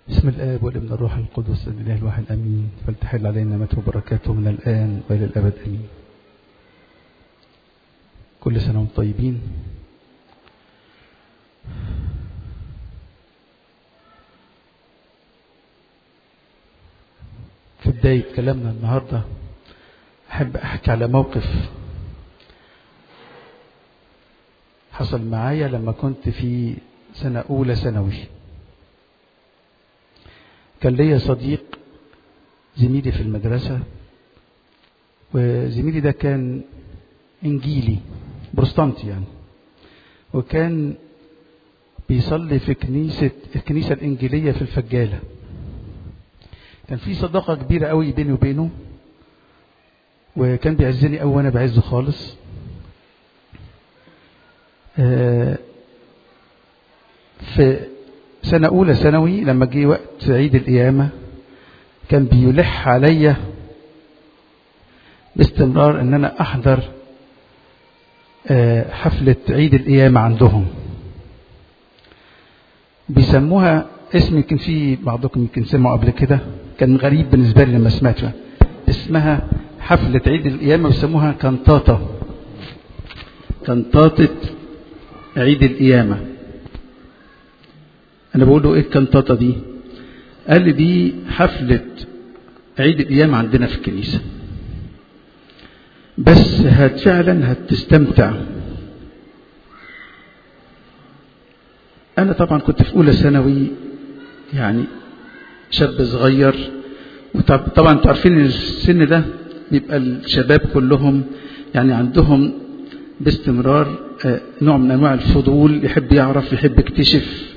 بسم الآب والابن الروح القدس الإله الواحد أمين فلتحل علينا نعمته وبركاته من الآن وإلى الأبد أمين كل سنة وانتم طيبين في بداية كلامنا النهاردة أحب أحكي على موقف حصل معايا لما كنت في سنة أولى ثانوي كان ليا صديق زميلي في المدرسة وزميلي ده كان إنجيلي بروستانتي يعني وكان بيصلي في كنيسة الكنيسة الإنجيلية في الفجالة كان في صداقة كبيرة قوي بيني وبينه وكان بيعزني قوي وأنا بعزه خالص في سنة أولى ثانوي لما جه وقت عيد القيامة كان بيلح عليا باستمرار ان انا احضر حفلة عيد القيامة عندهم بيسموها اسم يمكن في بعضكم يمكن سمعوا قبل كده كان غريب بالنسبة لي لما سمعتها اسمها حفلة عيد القيامة بيسموها كنطاطة كنطاطة عيد القيامة انا بقول له ايه الكنطاطة دي قال لي دي حفلة عيد القيامة عندنا في الكنيسة بس هت فعلا هتستمتع انا طبعا كنت في اولى ثانوي يعني شاب صغير وطبعا انتوا عارفين ان السن ده بيبقى الشباب كلهم يعني عندهم باستمرار نوع من انواع الفضول يحب يعرف يحب يكتشف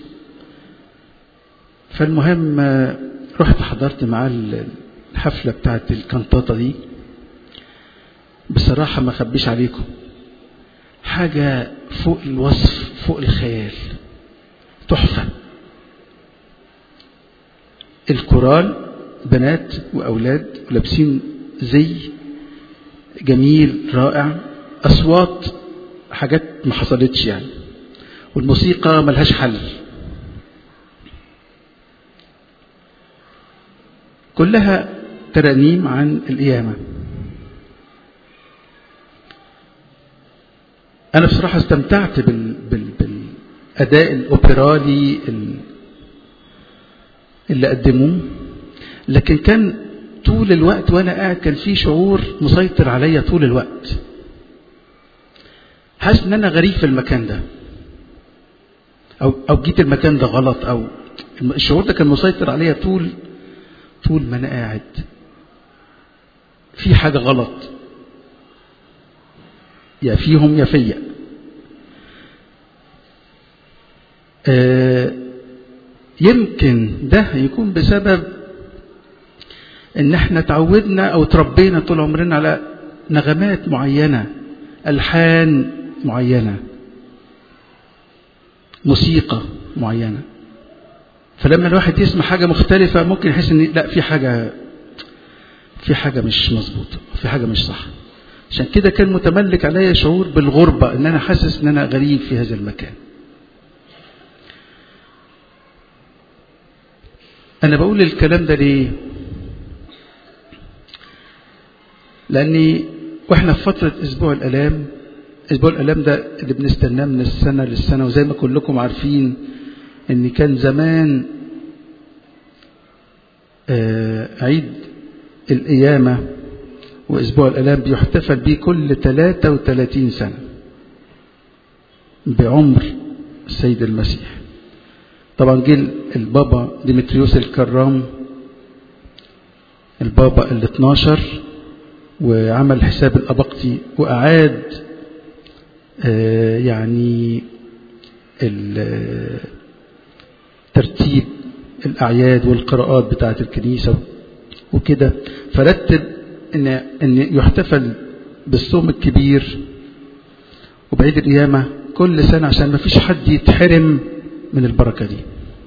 فالمهم رحت حضرت معاه الحفلة بتاعت الكنطاطة دي بصراحة ما خبيش عليكم حاجة فوق الوصف فوق الخيال تحفة الكورال بنات وأولاد ولابسين زي جميل رائع أصوات حاجات ما حصلتش يعني والموسيقى ملهاش حل كلها ترانيم عن القيامة أنا بصراحة استمتعت بال... بال... بالأداء الأوبرالي اللي قدموه لكن كان طول الوقت وأنا قاعد كان في شعور مسيطر عليا طول الوقت حاسس إن أنا غريب في المكان ده أو أو جيت المكان ده غلط أو الشعور ده كان مسيطر عليا طول طول ما انا قاعد في حاجة غلط يا فيهم يا فيا آه يمكن ده يكون بسبب ان احنا تعودنا او تربينا طول عمرنا على نغمات معينة الحان معينة موسيقى معينه فلما الواحد يسمع حاجة مختلفة ممكن يحس ان لا في حاجة في حاجة مش مظبوطة في حاجة مش صح عشان كده كان متملك عليا شعور بالغربة ان انا حاسس ان انا غريب في هذا المكان انا بقول الكلام ده ليه لاني واحنا في فترة اسبوع الالام اسبوع الالام ده اللي بنستناه من السنة للسنة وزي ما كلكم عارفين ان كان زمان عيد القيامة واسبوع الالام بيحتفل بيه كل 33 سنة بعمر السيد المسيح طبعا جه البابا ديمتريوس الكرام البابا ال 12 وعمل حساب الأبقتي وأعاد يعني ترتيب الأعياد والقراءات بتاعة الكنيسة وكده فرتب إن إن يحتفل بالصوم الكبير وبعيد القيامة كل سنة عشان ما فيش حد يتحرم من البركة دي.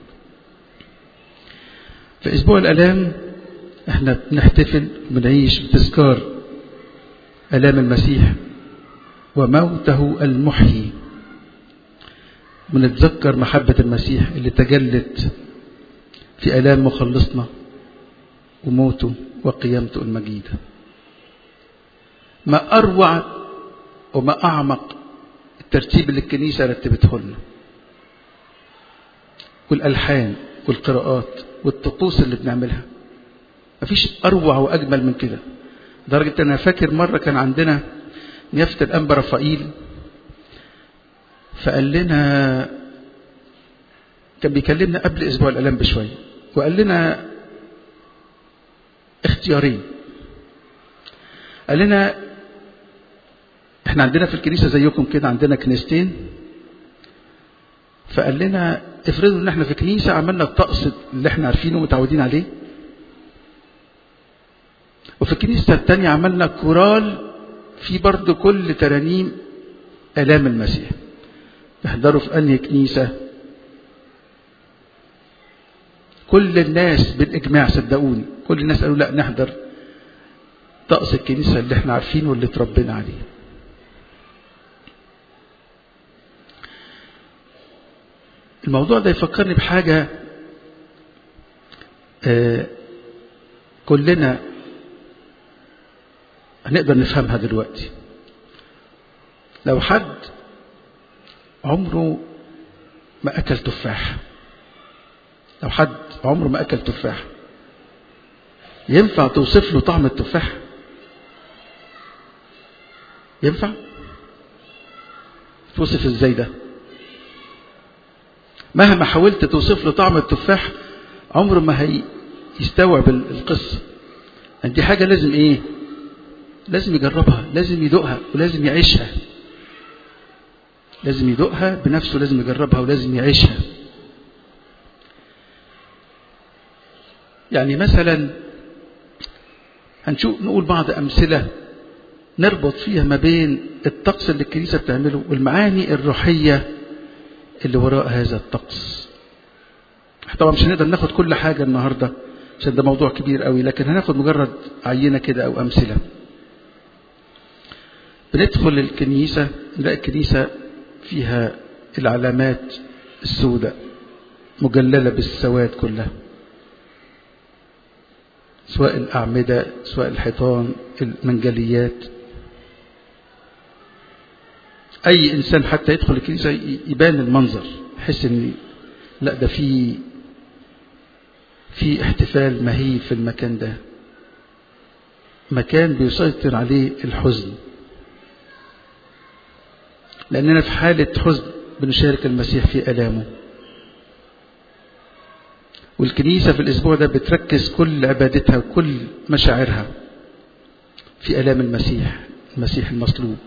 في أسبوع الآلام احنا بنحتفل بنعيش بتذكار آلام المسيح وموته المحيي بنتذكر محبة المسيح اللي تجلت في آلام مخلصنا وموته وقيامته المجيدة ما أروع وما أعمق الترتيب اللي الكنيسة رتبته لنا والألحان والقراءات والطقوس اللي بنعملها مفيش أروع وأجمل من كده لدرجة أنا فاكر مرة كان عندنا نيافة الأنبا رفائيل فقال لنا كان بيكلمنا قبل أسبوع الألام بشوية وقال لنا اختيارين قال لنا احنا عندنا في الكنيسة زيكم كده عندنا كنيستين فقال لنا افرضوا ان احنا في كنيسة عملنا الطقس اللي احنا عارفينه ومتعودين عليه وفي الكنيسة التانية عملنا كورال في برضه كل ترانيم آلام المسيح تحضروا في أنهي كنيسة كل الناس بالإجماع صدقوني كل الناس قالوا لا نحضر طقس الكنيسة اللي احنا عارفينه واللي اتربينا عليه الموضوع ده يفكرني بحاجة آه كلنا هنقدر نفهمها دلوقتي لو حد عمره ما أكل تفاح لو حد عمره ما أكل تفاح ينفع توصف له طعم التفاح ينفع توصف ازاي ده مهما حاولت توصف له طعم التفاح عمره ما هي يستوعب القصة دي حاجة لازم ايه لازم يجربها لازم يدوقها ولازم يعيشها لازم يدوقها بنفسه لازم يجربها ولازم يعيشها يعني مثلا هنشوف نقول بعض أمثلة نربط فيها ما بين الطقس اللي الكنيسة بتعمله والمعاني الروحية اللي وراء هذا الطقس طبعا مش هنقدر ناخد كل حاجة النهاردة عشان ده موضوع كبير قوي لكن هناخد مجرد عينة كده أو أمثلة بندخل الكنيسة نلاقي الكنيسة فيها العلامات السوداء مجللة بالسواد كلها سواء الأعمدة سواء الحيطان المنجليات أي إنسان حتى يدخل الكنيسة يبان المنظر يحس إن لا ده في في احتفال مهيب في المكان ده مكان بيسيطر عليه الحزن لأننا في حالة حزن بنشارك المسيح في ألامه والكنيسة في الأسبوع ده بتركز كل عبادتها وكل مشاعرها في ألام المسيح المسيح المصلوب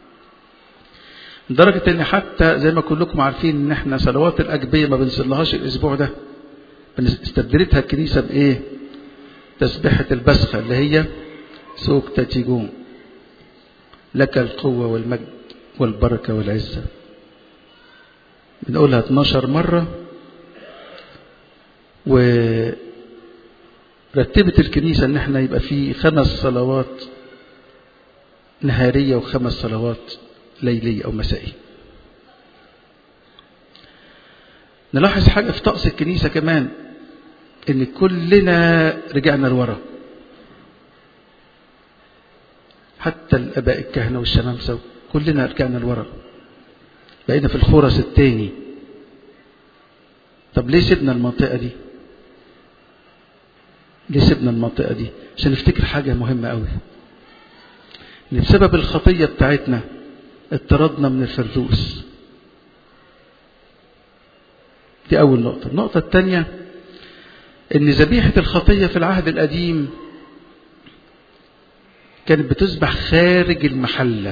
لدرجة ان حتى زي ما كلكم عارفين ان احنا صلوات الأجبية ما بنصلهاش الأسبوع ده استبدلتها الكنيسة بإيه تسبحة البسخة اللي هي سوق تاتيجون لك القوة والمجد والبركة والعزة بنقولها 12 مرة ورتبت الكنيسة ان احنا يبقى في خمس صلوات نهارية وخمس صلوات ليلية أو مسائية نلاحظ حاجة في طقس الكنيسة كمان إن كلنا رجعنا لورا حتى الآباء الكهنة والشمامسة كلنا رجعنا لورا بقينا في الخورس التاني طب ليه سيبنا المنطقة دي ليه سيبنا المنطقة دي عشان نفتكر حاجة مهمة قوي ان بسبب الخطية بتاعتنا اطردنا من الفردوس دي أول نقطة النقطة الثانية ان ذبيحة الخطية في العهد القديم كانت بتذبح خارج المحلة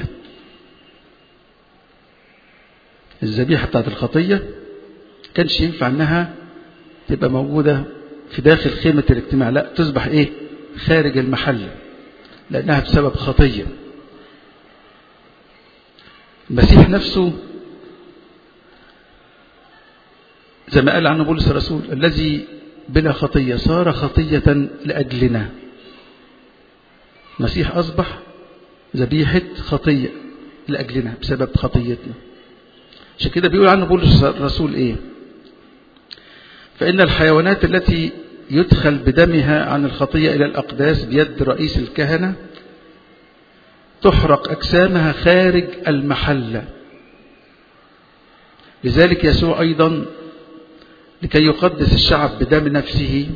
الذبيحة بتاعت الخطية كانش ينفع انها تبقى موجودة في داخل خيمة الاجتماع لا تذبح ايه خارج المحلة لانها بسبب خطية المسيح نفسه زي ما قال عنه بولس الرسول الذي بلا خطية صار خطية لأجلنا المسيح أصبح ذبيحة خطية لأجلنا بسبب خطيتنا عشان كده بيقول عنه بولس الرسول إيه فإن الحيوانات التي يدخل بدمها عن الخطية إلى الأقداس بيد رئيس الكهنة تحرق أجسامها خارج المحلة لذلك يسوع أيضا لكي يقدس الشعب بدم نفسه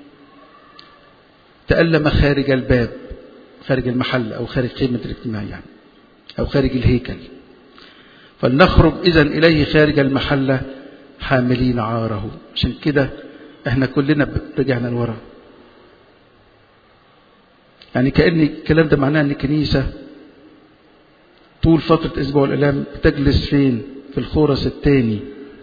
تألم خارج الباب خارج المحل أو خارج قيمة الاجتماع يعني أو خارج الهيكل فلنخرج إذا إليه خارج المحلة حاملين عاره عشان كده احنا كلنا رجعنا لورا يعني كأن الكلام ده معناه ان الكنيسة طول فترة اسبوع الالام بتجلس فين في الخورس الثاني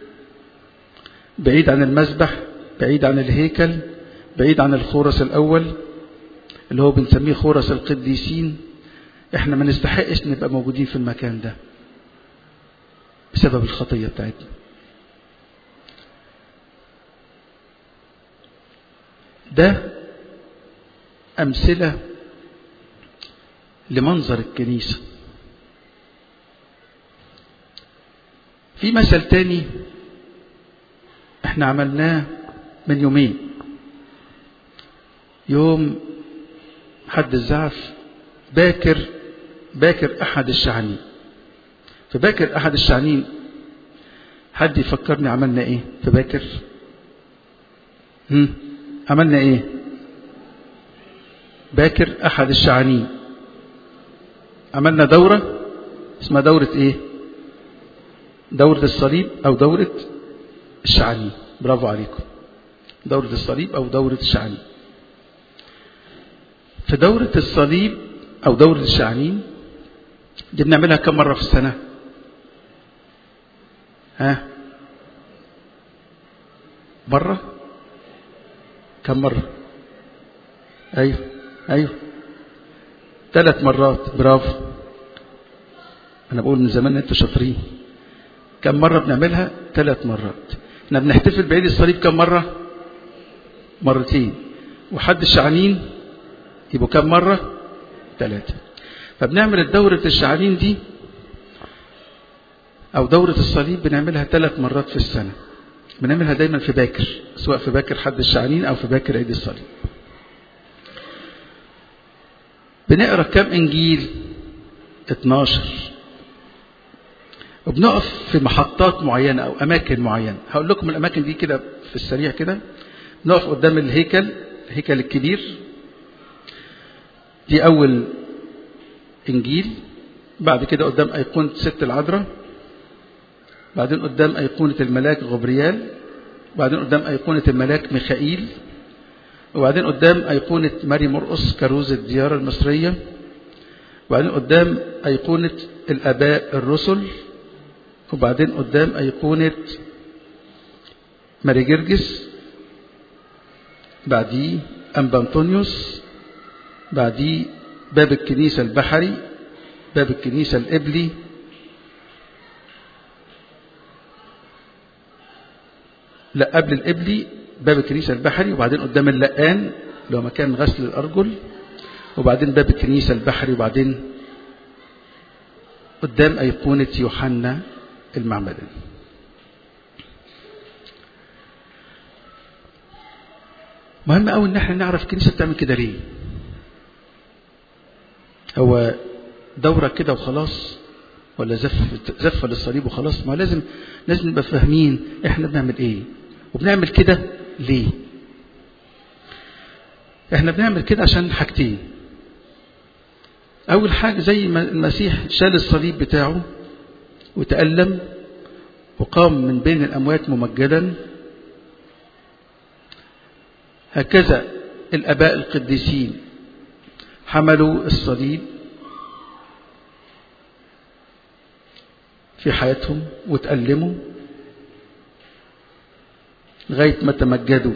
بعيد عن المسبح بعيد عن الهيكل بعيد عن الخورس الاول اللي هو بنسميه خورس القديسين احنا ما نستحقش نبقى موجودين في المكان ده بسبب الخطية بتاعتنا ده أمثلة لمنظر الكنيسة في مثل تاني احنا عملناه من يومين يوم حد الزعف باكر باكر أحد الشعنين في باكر أحد الشعنين حد يفكرني عملنا ايه في باكر هم؟ عملنا ايه باكر احد الشعانين عملنا دورة اسمها دورة ايه دورة الصليب او دورة الشعانين برافو عليكم دورة الصليب او دورة الشعانين في دورة الصليب او دورة الشعانين دي بنعملها كم مرة في السنة ها مرة كم مرة ايوه ايوه ثلاث مرات برافو انا بقول من زمان انتوا شاطرين كم مرة بنعملها ثلاث مرات احنا بنحتفل بعيد الصليب كم مرة مرتين وحد الشعانين يبقوا كم مرة ثلاثة فبنعمل الدورة الشعانين دي او دورة الصليب بنعملها ثلاث مرات في السنة بنعملها دايما في باكر سواء في باكر حد الشعانين او في باكر عيد الصليب بنقرا كم انجيل 12 وبنقف في محطات معينة او اماكن معينة هقول لكم الاماكن دي كده في السريع كده نقف قدام الهيكل الهيكل الكبير دي اول انجيل بعد كده قدام ايقونة ست العذراء بعدين قدام أيقونة الملاك غبريال وبعدين قدام أيقونة الملاك ميخائيل وبعدين قدام أيقونة ماري مرقص كروز الديار المصرية وبعدين قدام أيقونة الآباء الرسل وبعدين قدام أيقونة ماري جرجس بعديه أنبا أنطونيوس بعديه باب الكنيسة البحري باب الكنيسة الإبلي لا قبل الإبلي باب الكنيسة البحري وبعدين قدام اللقان اللي هو مكان غسل الأرجل وبعدين باب الكنيسة البحري وبعدين قدام أيقونة يوحنا المعمدان مهم قوي ان احنا نعرف الكنيسة بتعمل كده ليه هو دورة كده وخلاص ولا زف زفة للصليب وخلاص ما لازم لازم نبقى فاهمين احنا بنعمل ايه وبنعمل كده ليه احنا بنعمل كده عشان حاجتين اول حاجة زي ما المسيح شال الصليب بتاعه وتألم وقام من بين الأموات ممجدا هكذا الآباء القديسين حملوا الصليب في حياتهم وتألموا لغاية ما تمجدوا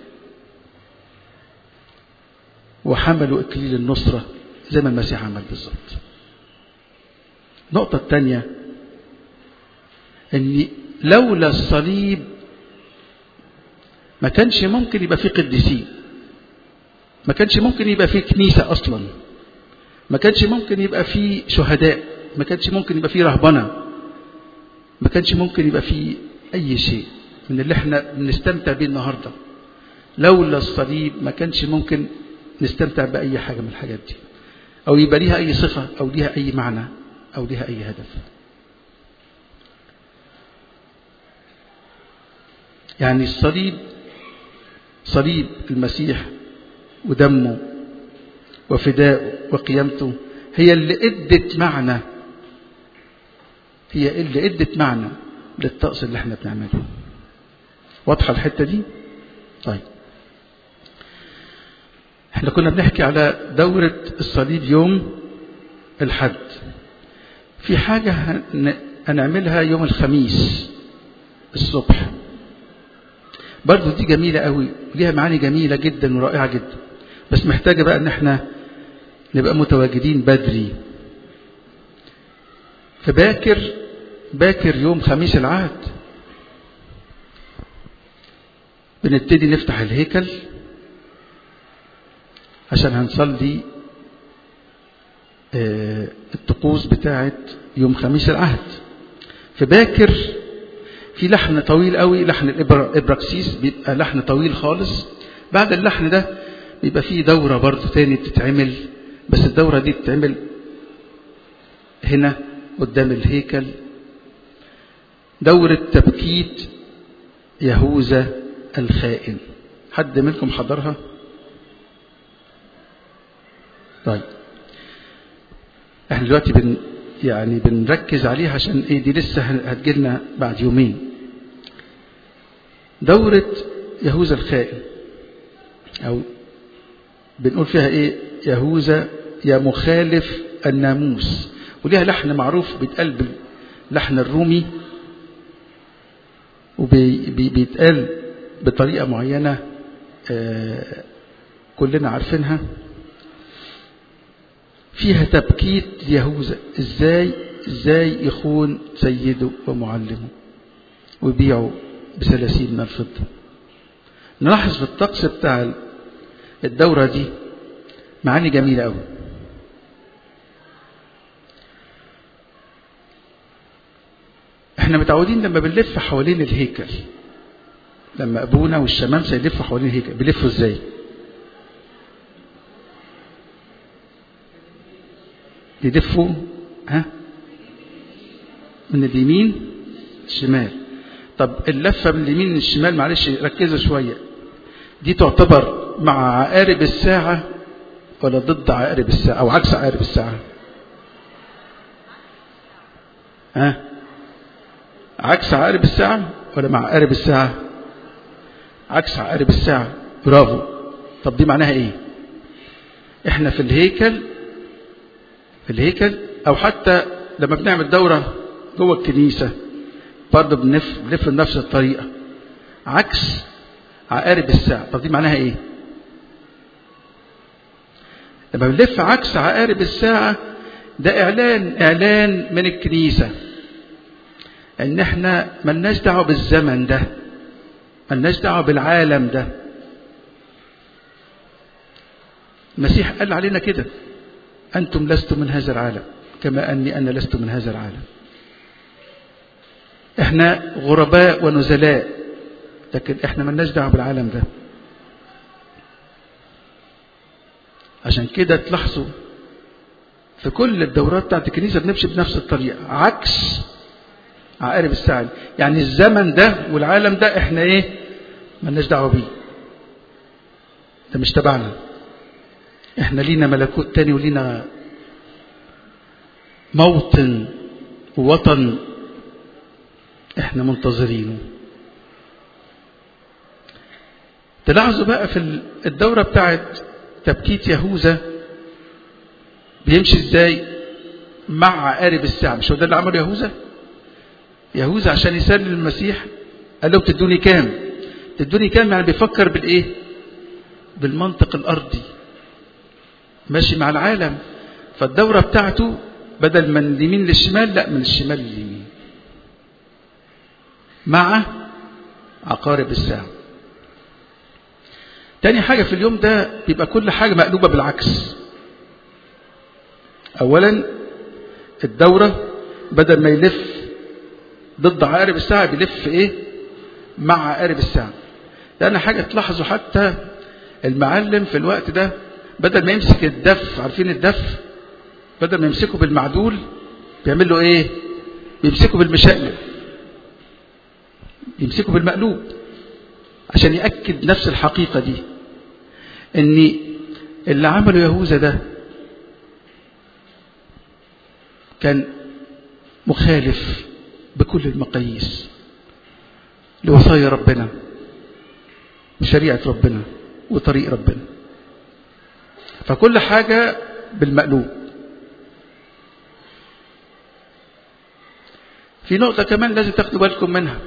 وحملوا إكليل النصرة زي ما المسيح عمل بالظبط النقطة الثانية ان لولا الصليب ما كانش ممكن يبقى فيه قديسين ما كانش ممكن يبقى فيه كنيسة أصلا ما كانش ممكن يبقى فيه شهداء ما كانش ممكن يبقى فيه رهبنة ما كانش ممكن يبقى فيه أي شيء من اللي احنا بنستمتع بيه النهارده لولا الصليب ما كانش ممكن نستمتع بأي حاجة من الحاجات دي أو يبقى ليها أي صفة أو ليها أي معنى أو ليها أي هدف يعني الصليب صليب المسيح ودمه وفداءه وقيامته هي اللي ادت معنى هي اللي ادت معنى للطقس اللي احنا بنعمله واضحه الحته دي طيب احنا كنا بنحكي على دورة الصليب يوم الحد في حاجة هنعملها يوم الخميس الصبح برضو دي جميلة قوي وليها معاني جميلة جدا ورائعة جدا بس محتاجة بقى ان احنا نبقى متواجدين بدري فباكر باكر يوم خميس العهد بنبتدي نفتح الهيكل عشان هنصلي اه الطقوس بتاعة يوم خميس العهد فباكر في لحن طويل قوي لحن الابراكسيس بيبقى لحن طويل خالص بعد اللحن ده بيبقى فيه دورة برضه تاني بتتعمل بس الدورة دي بتتعمل هنا قدام الهيكل دورة تبكيت يهوذا الخائن حد منكم حضرها طيب احنا دلوقتي بن يعني بنركز عليها عشان ايه دي لسه هتجيلنا بعد يومين دورة يهوذا الخائن او بنقول فيها ايه يهوذا يا مخالف الناموس وليها لحن معروف بيتقال باللحن الرومي وبيتقال بطريقة معينة آه كلنا عارفينها فيها تبكيت يهوذا ازاي ازاي يخون سيده ومعلمه ويبيعه بثلاثين من الفضة نلاحظ في الطقس بتاع الدورة دي معاني جميلة قوي احنا متعودين لما بنلف حوالين الهيكل لما ابونا والشمامسه يلفوا حوالين الهيكل بيلفوا ازاي يلفوا ها من اليمين الشمال طب اللفه من اليمين للشمال معلش ركزوا شويه دي تعتبر مع عقارب الساعه ولا ضد عقارب الساعه او عكس عقارب الساعه ها عكس عقارب الساعه ولا مع عقارب الساعه عكس عقارب الساعه برافو طب دي معناها ايه احنا في الهيكل في الهيكل او حتى لما بنعمل دوره جوه الكنيسه برضه بنلف بنلف بنفس الطريقه عكس عقارب الساعه طب دي معناها ايه لما بنلف عكس عقارب الساعه ده اعلان اعلان من الكنيسه ان احنا ملناش دعوه بالزمن ده ملناش دعوه بالعالم ده المسيح قال علينا كده أنتم لستم من هذا العالم كما أني أنا لست من هذا العالم إحنا غرباء ونزلاء لكن إحنا ملناش دعوة بالعالم ده عشان كده تلاحظوا في كل الدورات بتاعت الكنيسة بنمشي بنفس الطريقة عكس عقارب الساعة يعني الزمن ده والعالم ده احنا ايه ملناش دعوة بيه ده مش تبعنا احنا لينا ملكوت تاني ولينا موطن ووطن احنا منتظرينه تلاحظوا بقى في الدورة بتاعت تبكيت يهوذا بيمشي ازاي مع عقارب الساعة مش هو ده اللي عمله يهوذا يهوذا عشان يسلم المسيح قال لهم تدوني كام تدوني كام يعني بيفكر بالايه بالمنطق الارضي ماشي مع العالم فالدورة بتاعته بدل من اليمين للشمال لا من الشمال لليمين مع عقارب الساعة تاني حاجة في اليوم ده بيبقى كل حاجة مقلوبة بالعكس أولا الدورة بدل ما يلف ضد عقارب الساعة بيلف إيه مع عقارب الساعة لأن حاجة تلاحظوا حتى المعلم في الوقت ده بدل ما يمسك الدف عارفين الدف بدل ما يمسكه بالمعدول بيعمل له ايه بيمسكه بالمشقلب يمسكه بالمقلوب عشان يأكد نفس الحقيقة دي ان اللي عمله يهوذا ده كان مخالف بكل المقاييس لوصايا ربنا وشريعة ربنا وطريق ربنا فكل حاجة بالمقلوب في نقطة كمان لازم تاخدوا بالكم منها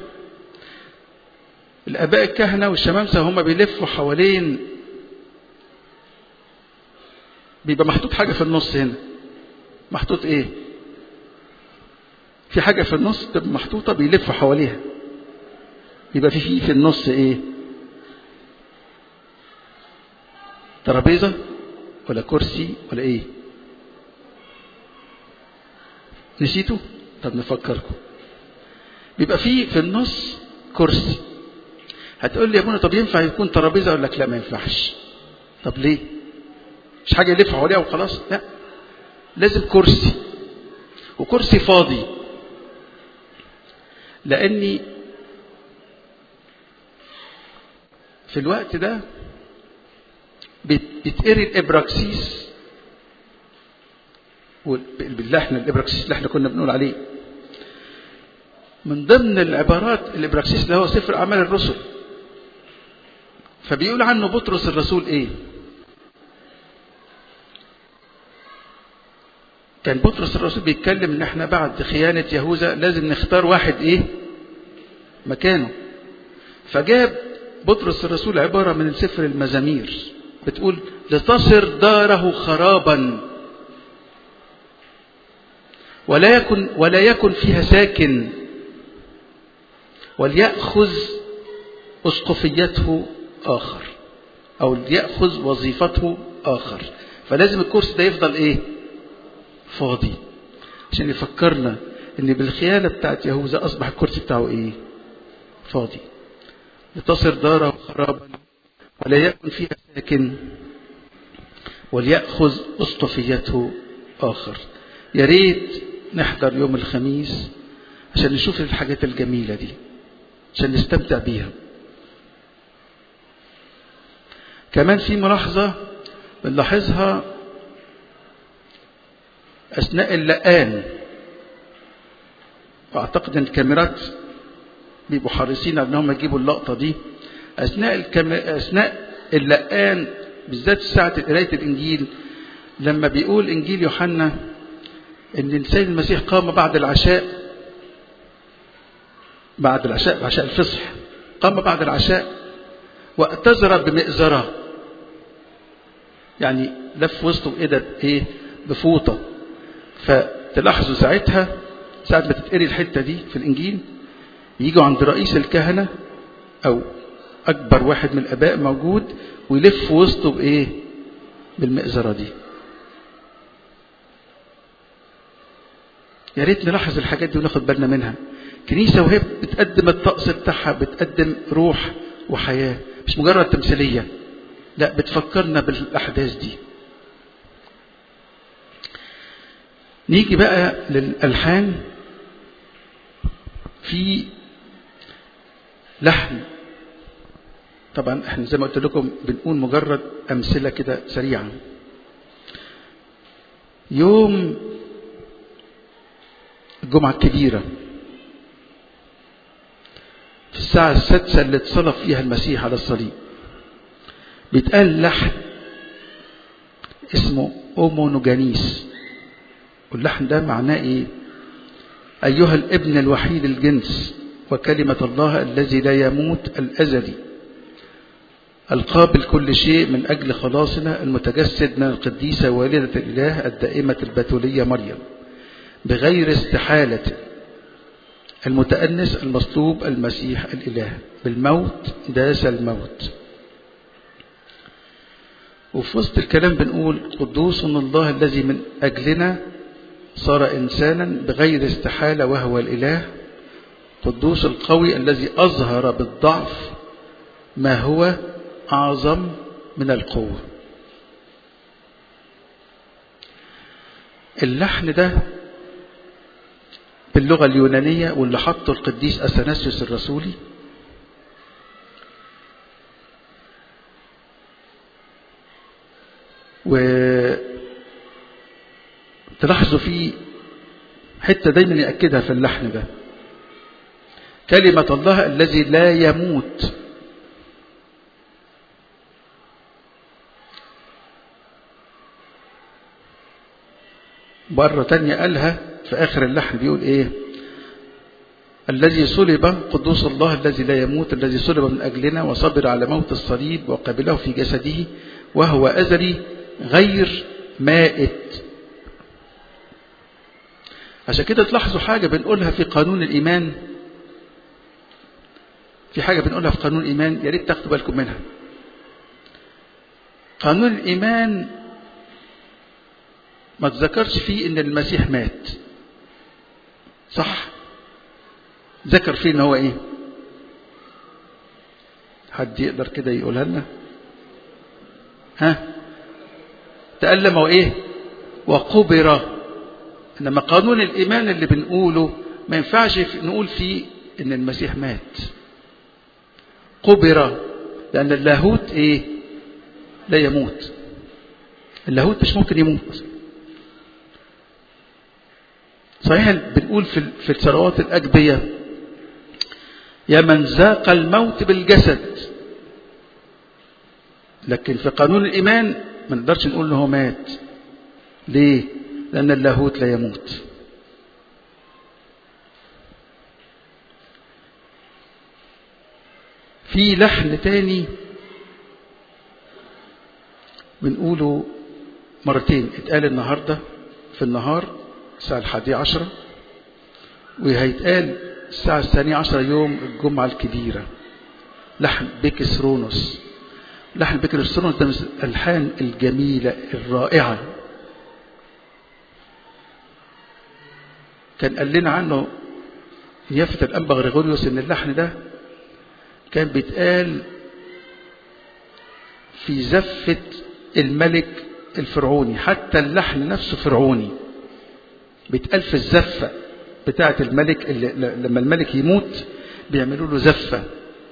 الآباء الكهنة والشمامسة هم بيلفوا حوالين بيبقى محطوط حاجة في النص هنا محطوط ايه في حاجة في النص تبقى محطوطة بيلفوا حواليها يبقى في في في النص ايه ترابيزة ولا كرسي ولا ايه نسيتوا طب نفكركم بيبقى في في النص كرسي هتقول لي يا ابونا طب ينفع يكون ترابيزه اقول لك لا ما ينفعش طب ليه مش حاجه يلف حواليها وخلاص لا لازم كرسي وكرسي فاضي لاني في الوقت ده بيتقري الابراكسيس باللحن الابراكسيس اللي احنا كنا بنقول عليه من ضمن العبارات الابراكسيس اللي هو سفر اعمال الرسل فبيقول عنه بطرس الرسول ايه كان بطرس الرسول بيتكلم ان احنا بعد خيانة يهوذا لازم نختار واحد ايه مكانه فجاب بطرس الرسول عبارة من سفر المزامير بتقول لتصر داره خرابا ولا يكن ولا يكن فيها ساكن وليأخذ أسقفيته آخر أو ليأخذ وظيفته آخر فلازم الكرسي ده يفضل إيه فاضي عشان يفكرنا إن بالخيانة بتاعت يهوذا أصبح الكرسي بتاعه إيه فاضي لتصر داره خرابا ولا يكن فيها ساكن وليأخذ أسقفيته آخر يا ريت نحضر يوم الخميس عشان نشوف الحاجات الجميلة دي عشان نستمتع بيها كمان في ملاحظة بنلاحظها أثناء اللقان وأعتقد أن الكاميرات بيبقوا حريصين على أنهم يجيبوا اللقطة دي أثناء الكام... أثناء اللقان بالذات ساعة قراية الإنجيل لما بيقول إنجيل يوحنا ان السيد المسيح قام بعد العشاء بعد العشاء عشاء الفصح قام بعد العشاء واعتذر بمئزرة يعني لف وسطه ايه ايه بفوطة فتلاحظوا ساعتها ساعة ما تتقري الحتة دي في الانجيل يجوا عند رئيس الكهنة او اكبر واحد من الاباء موجود ويلف وسطه بايه بالمئزرة دي يا ريت نلاحظ الحاجات دي وناخد بالنا منها كنيسة وهي بتقدم الطقس بتاعها بتقدم روح وحياة مش مجرد تمثيلية لا بتفكرنا بالأحداث دي نيجي بقى للألحان في لحن طبعا احنا زي ما قلت لكم بنقول مجرد أمثلة كده سريعة يوم الجمعة الكبيرة في الساعة السادسة اللي اتصلب فيها المسيح على الصليب بيتقال لحن اسمه أومونوجانيس واللحن ده معناه ايه أيها الابن الوحيد الجنس وكلمة الله الذي لا يموت الأزلي القابل كل شيء من أجل خلاصنا المتجسد من القديسة والدة الإله الدائمة البتولية مريم بغير استحالة المتأنس المصلوب المسيح الإله بالموت داس الموت وفي وسط الكلام بنقول قدوس الله الذي من أجلنا صار إنسانا بغير استحالة وهو الإله قدوس القوي الذي أظهر بالضعف ما هو أعظم من القوة اللحن ده باللغة اليونانية واللي حطه القديس أثناسيوس الرسولي وتلاحظوا فيه حتة دايما يأكدها في اللحن ده كلمة الله الذي لا يموت مرة تانية قالها في آخر اللحن بيقول إيه الذي صلب قدوس الله الذي لا يموت الذي صلب من أجلنا وصبر على موت الصليب وقبله في جسده وهو أزلي غير مائت عشان كده تلاحظوا حاجة بنقولها في قانون الإيمان في حاجة بنقولها في قانون الإيمان يا ريت تاخدوا بالكم منها قانون الإيمان ما تذكرش فيه ان المسيح مات صح ذكر فيه ان هو ايه حد يقدر كده يقولها لنا ها تألم وايه وقبر انما قانون الايمان اللي بنقوله ما ينفعش نقول فيه ان المسيح مات قبر لان اللاهوت ايه لا يموت اللاهوت مش ممكن يموت صحيح بنقول في في الثروات الأجبية يا من ذاق الموت بالجسد لكن في قانون الإيمان ما نقدرش نقول إن هو مات ليه؟ لأن اللاهوت لا يموت في لحن تاني بنقوله مرتين اتقال النهارده في النهار الساعة الحادية عشرة وهيتقال الساعة الثانية عشرة يوم الجمعة الكبيرة لحن بيكسرونوس لحن بيكسرونوس ده من الألحان الجميلة الرائعة كان قال لنا عنه يافت الأنبا غريغوريوس إن اللحن ده كان بيتقال في زفة الملك الفرعوني حتى اللحن نفسه فرعوني بيتقال في الزفة بتاعة الملك اللي لما الملك يموت بيعملوا له زفة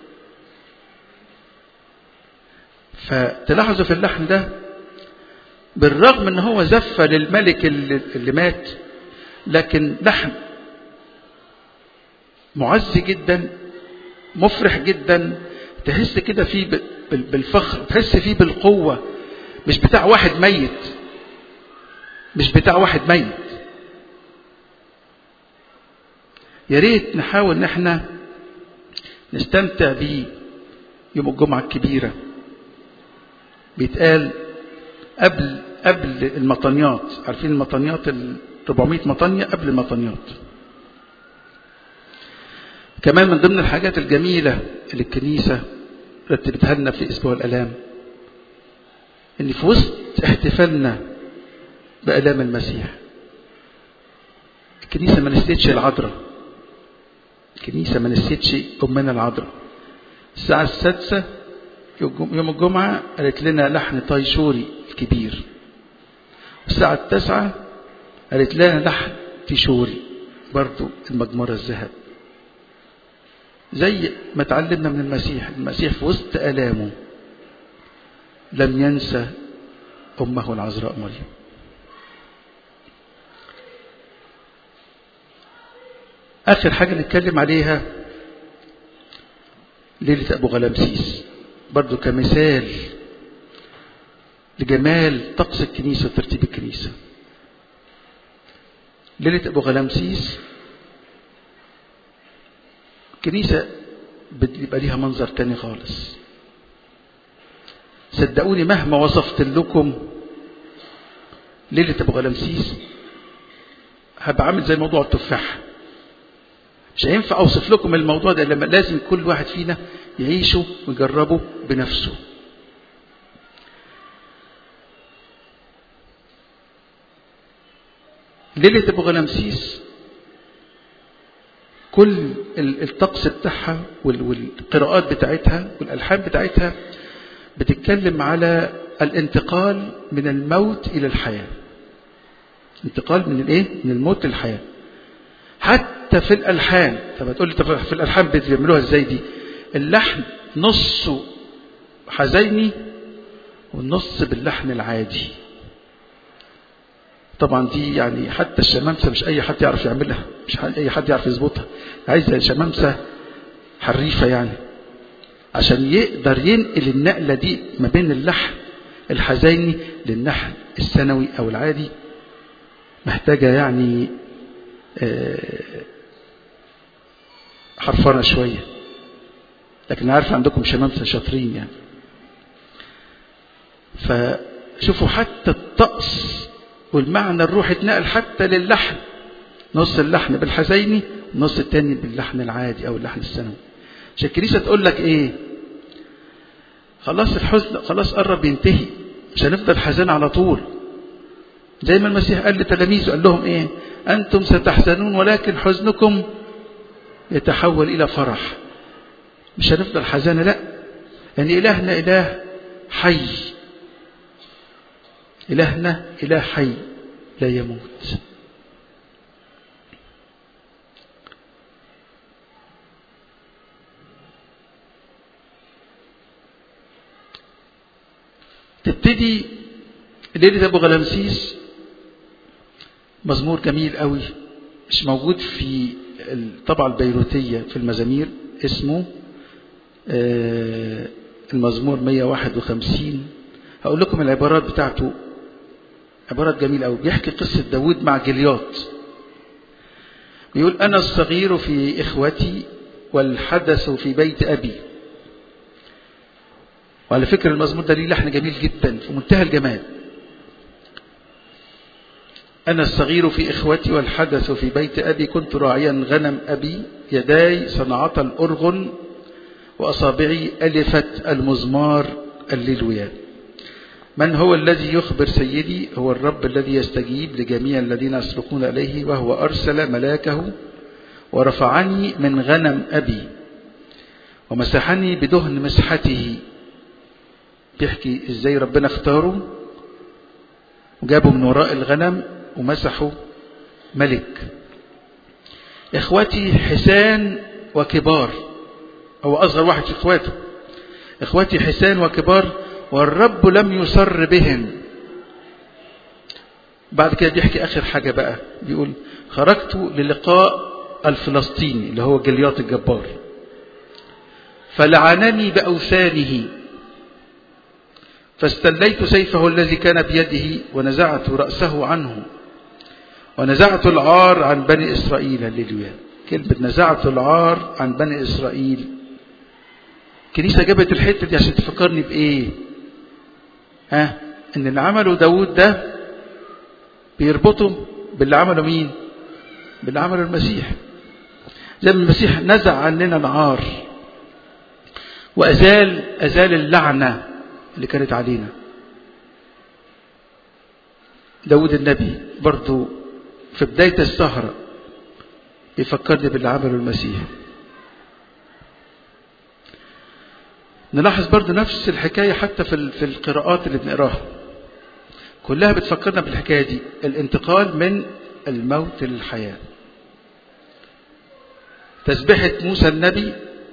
فتلاحظوا في اللحن ده بالرغم ان هو زفة للملك اللي, اللي مات لكن لحن معز جدا مفرح جدا تحس كده فيه بالفخر تحس فيه بالقوة مش بتاع واحد ميت مش بتاع واحد ميت يا ريت نحاول ان احنا نستمتع بيه يوم الجمعة الكبيرة بيتقال قبل قبل المطنيات عارفين المطنيات ال 400 مطنية قبل المطنيات كمان من ضمن الحاجات الجميلة اللي الكنيسة رتبتها لنا في أسبوع الآلام إن في وسط احتفالنا بآلام المسيح الكنيسة ما نسيتش العذراء الكنيسة ما نسيتش أمنا العذراء الساعة السادسة يوم الجمعة قالت لنا لحن طيشوري الكبير الساعة التاسعة قالت لنا لحن تيشوري برضو المجمرة الذهب زي ما تعلمنا من المسيح المسيح في وسط آلامه لم ينسى أمه العذراء مريم آخر حاجة نتكلم عليها ليلة أبو غلامسيس برضو كمثال لجمال طقس الكنيسة وترتيب الكنيسة ليلة أبو غلامسيس كنيسة بيبقى ليها منظر تاني خالص صدقوني مهما وصفت لكم ليلة أبو غلامسيس هبقى عامل زي موضوع التفاح مش هينفع أوصف لكم الموضوع ده لما لازم كل واحد فينا يعيشه ويجربه بنفسه ليلة أبو غلامسيس كل الطقس بتاعها والقراءات بتاعتها والألحان بتاعتها بتتكلم على الانتقال من الموت إلى الحياة انتقال من الايه من الموت للحياة حتى في الألحان طب هتقول لي طب في الألحان بيعملوها ازاي دي اللحن نصه حزيني والنص باللحن العادي طبعا دي يعني حتى الشمامسة مش أي حد يعرف يعملها مش أي حد يعرف يظبطها عايزة شمامسة حريفة يعني عشان يقدر ينقل النقلة دي ما بين اللحن الحزيني للنحن السنوي أو العادي محتاجة يعني حرفانة شوية لكن عارف عندكم شمامسة شاطرين يعني فشوفوا حتى الطقس والمعنى الروحي اتنقل حتى للحن نص اللحن بالحزيني والنص التاني باللحن العادي او اللحن السنوي عشان الكنيسة تقول لك ايه خلاص الحزن خلاص قرب ينتهي مش هنفضل حزان على طول زي ما المسيح قال لتلاميذه قال لهم ايه انتم ستحزنون ولكن حزنكم يتحول الى فرح مش هنفضل حزانة لا يعني الهنا اله حي إلهنا إله حي لا يموت تبتدي ليلة أبو غلامسيس مزمور جميل قوي مش موجود في الطبعة البيروتية في المزامير اسمه المزمور 151 هقول لكم العبارات بتاعته عبارات جميلة أوي بيحكي قصة داود مع جلياط بيقول أنا الصغير في إخوتي والحدث في بيت أبي وعلى فكرة المزمور ده ليه لحن جميل جدا في منتهى الجمال أنا الصغير في إخوتي والحدث في بيت أبي كنت راعيا غنم أبي يداي صنعت الأرغن وأصابعي ألفت المزمار الليلويا من هو الذي يخبر سيدي هو الرب الذي يستجيب لجميع الذين يسلكون إليه وهو أرسل ملاكه ورفعني من غنم أبي ومسحني بدهن مسحته بيحكي ازاي ربنا اختاره وجابه من وراء الغنم ومسحه ملك اخوتي حسان وكبار هو اصغر واحد في اخواته اخوتي حسان وكبار والرب لم يسر بهم بعد كده بيحكي اخر حاجة بقى بيقول خرجت للقاء الفلسطيني اللي هو جلياط الجبار فلعنني بأوثانه فاستليت سيفه الذي كان بيده ونزعت رأسه عنه ونزعت العار عن بني إسرائيل هللويا كلمة نزعت العار عن بني إسرائيل الكنيسة جابت الحتة دي عشان تفكرني بإيه ها إن اللي عمله داود ده بيربطه باللي عمله مين باللي عمله المسيح زي ما المسيح نزع عننا العار وأزال أزال اللعنة اللي كانت علينا داود النبي برضو في بداية السهرة يفكرني باللي عمله المسيح نلاحظ برضو نفس الحكاية حتى في في القراءات اللي بنقراها كلها بتفكرنا بالحكاية دي الانتقال من الموت للحياة تسبحة موسى النبي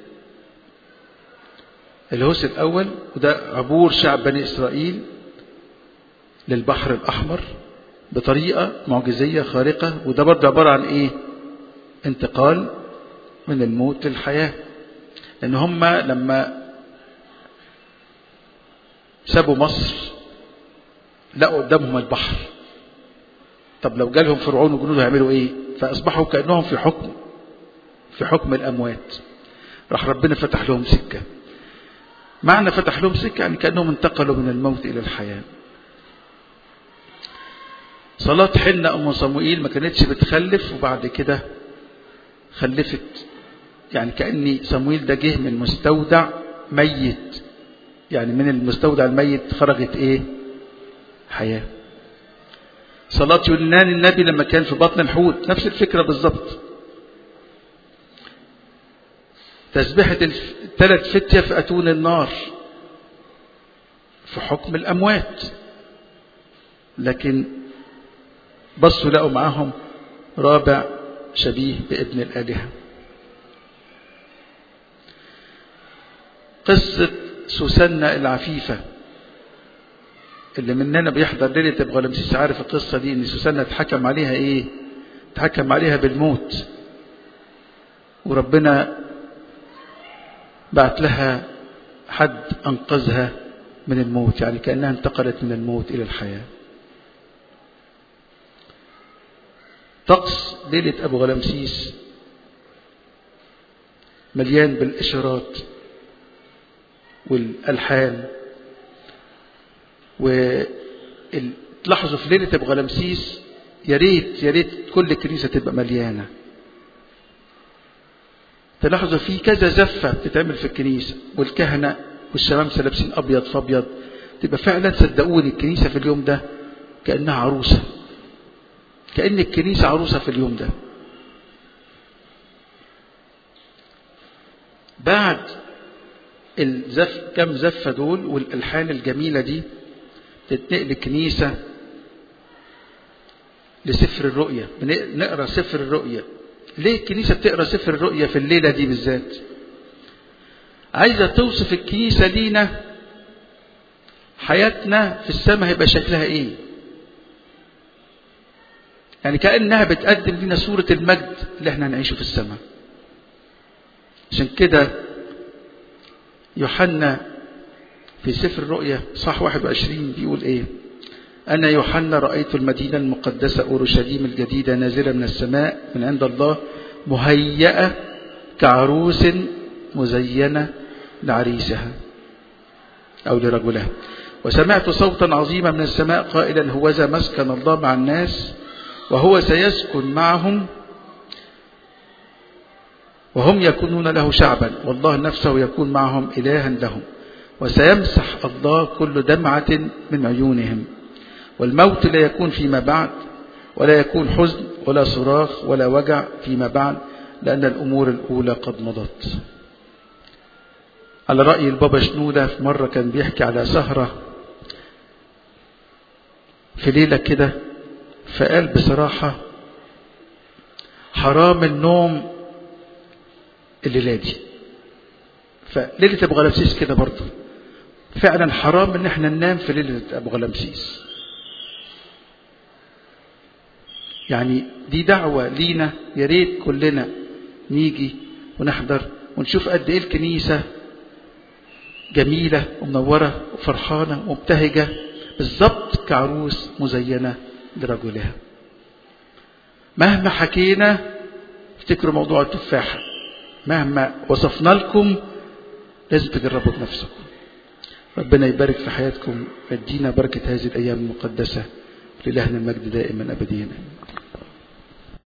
الهوس الأول وده عبور شعب بني إسرائيل للبحر الأحمر بطريقة معجزية خارقة وده برضه عبارة عن إيه انتقال من الموت للحياة لأن هم لما سابوا مصر لقوا قدامهم البحر طب لو جالهم فرعون وجنوده هيعملوا ايه فاصبحوا كانهم في حكم في حكم الاموات راح ربنا فتح لهم سكه معنى فتح لهم سكه يعني كانهم انتقلوا من الموت الى الحياه صلاة حنة أم صموئيل ما كانتش بتخلف وبعد كده خلفت يعني كأني صموئيل ده جه من مستودع ميت يعني من المستودع الميت خرجت ايه حياة صلاة يونان النبي لما كان في بطن الحوت نفس الفكرة بالظبط تسبحة الثلاث فتية في أتون النار في حكم الأموات لكن بصوا لقوا معاهم رابع شبيه بابن الآلهة قصة سوسنة العفيفة اللي مننا بيحضر ليلة ابو غلمسيس عارف القصة دي ان سوسنة اتحكم عليها ايه اتحكم عليها بالموت وربنا بعت لها حد انقذها من الموت يعني كأنها انتقلت من الموت الى الحياة طقس ليلة ابو غلمسيس مليان بالاشارات والالحان وتلاحظوا في ليلة ابو غلمسيس يا ريت يا ريت كل كنيسة تبقى مليانة تلاحظوا في كذا زفة بتتعمل في الكنيسة والكهنة والشمامسة لابسين أبيض في أبيض تبقى فعلا صدقوني الكنيسة في اليوم ده كأنها عروسة كأن الكنيسة عروسة في اليوم ده بعد الزف كم زفة دول والألحان الجميلة دي تتنقل الكنيسة لسفر الرؤية نقرأ سفر الرؤية ليه الكنيسة بتقرأ سفر الرؤية في الليلة دي بالذات عايزة توصف الكنيسة لينا حياتنا في السماء هيبقى شكلها ايه يعني كأنها بتقدم لنا صورة المجد اللي احنا هنعيشه في السماء عشان كده يوحنا في سفر الرؤيا صح 21 بيقول ايه أنا يوحنا رأيت المدينة المقدسة أورشليم الجديدة نازلة من السماء من عند الله مهيئة كعروس مزينة لعريسها أو لرجلها وسمعت صوتا عظيما من السماء قائلا هوذا مسكن الله مع الناس وهو سيسكن معهم وهم يكونون له شعبا والله نفسه يكون معهم إلها لهم وسيمسح الله كل دمعة من عيونهم والموت لا يكون فيما بعد ولا يكون حزن ولا صراخ ولا وجع فيما بعد لأن الأمور الأولى قد مضت على رأي البابا شنودة في مرة كان بيحكي على سهرة في ليلة كده فقال بصراحة حرام النوم الليلة دي فليلة أبو غلامسيس كده برضه فعلا حرام ان احنا ننام في ليلة أبو غلامسيس يعني دي دعوة لينا يا ريت كلنا نيجي ونحضر ونشوف قد ايه الكنيسة جميلة ومنورة وفرحانة ومبتهجة بالظبط كعروس مزينة لرجلها مهما حكينا افتكروا موضوع التفاحة مهما وصفنا لكم لازم تجربوا بنفسكم ربنا يبارك في حياتكم ويدينا بركة هذه الأيام المقدسة لإلهنا المجد دائما أبديا